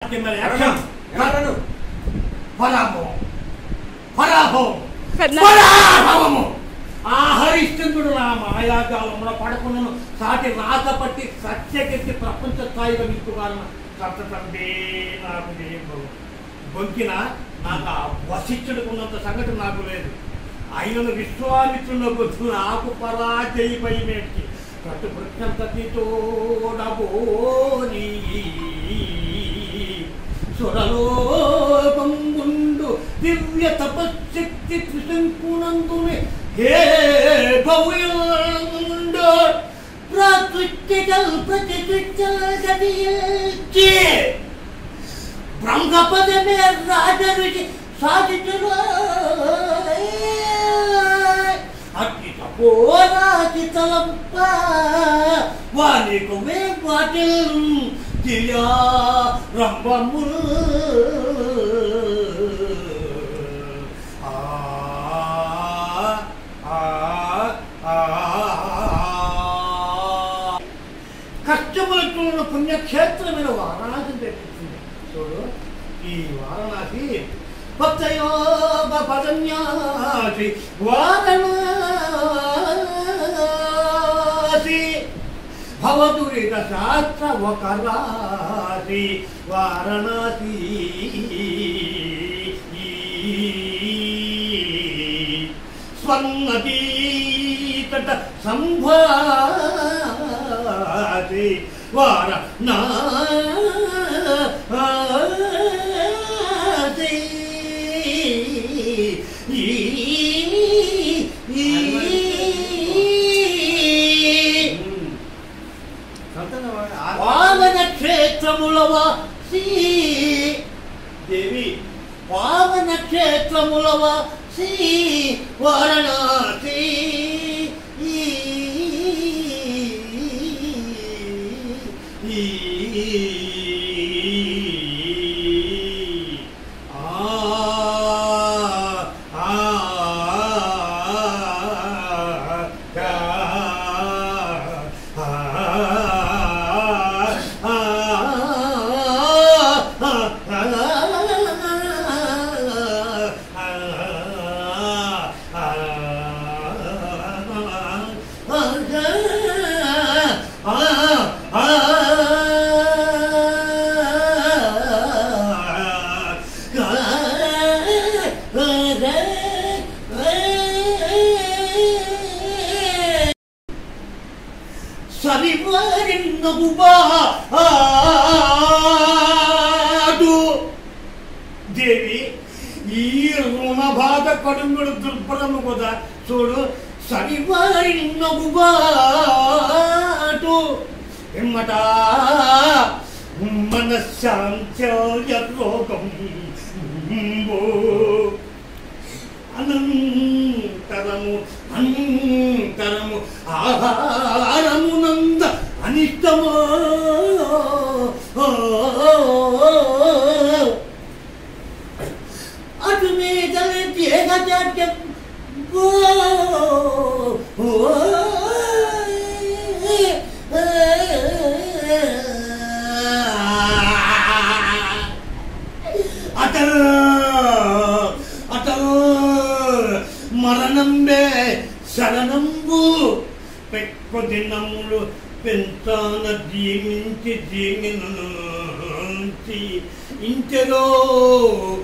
camera action ఎవరను పరాభవం పరాభవం పెద్ద- పరాభవము ఆ హరిశ్చంద్రుడు నా మాయాజాలంలో పడకున్నాను సాటి రాత పట్టి సత్యకెత్తి ప్రపంచ స్థాయిలో విత్తుగాలను సత్తతండే నాకు లేదు బొంకిన నాకు ఆ వశిష్ఠుడుకున్నంత సంగతి నాకు లేదు ఆయనను విశ్వామిత్రుల బుద్ధు నాకు పరాజయపై మేటి కట్టు వృక్షం తోడబోని సురలోకంబుండు దివ్య తపశక్తి త్రిశంకునందునే హే భవ్యుండు ప్రకృతికల్ ప్రతికృత్యల్ గదియల్చి బ్రహ్మపదమే రాజరుచి సాధితులు అట్టి తపోరాచి తలంప వానికి మే పాటిల్ దివ్యా రంభములు ఆ ఆ ఆ కష్టములతో ఉన్న పుణ్యక్షేత్రమైన వారణాసి తెప్పించింది చూడు ఈ వారణాసి భక్తయోగ పదన్యాసి వారణాసి భవదురిత శాస్త్ర ఒక రాసి వారణాసి స్వర్ణదీతట సంభాసి వార నాసి పావన క్షేత్రములవాసి దేవి పావన క్షేత్రములవాసి వారణాసి సరివారిన్నగుబాడు దేవి ఈ రుణ బాధ కడుంగుడు దుర్బలము కదా చూడు సరివారిన్నగుబాడు ఎమ్మట మనశ్శాంత్య రోగం అనంతరము అనంతరము ఆహారమునంద అనిష్టమో అటు మీద దేహజాడ్యం అతను అతను మరణంబే శరణంబు పెక్కు దినములు పెంచాన జీవించి జీవించి ఇంటిలో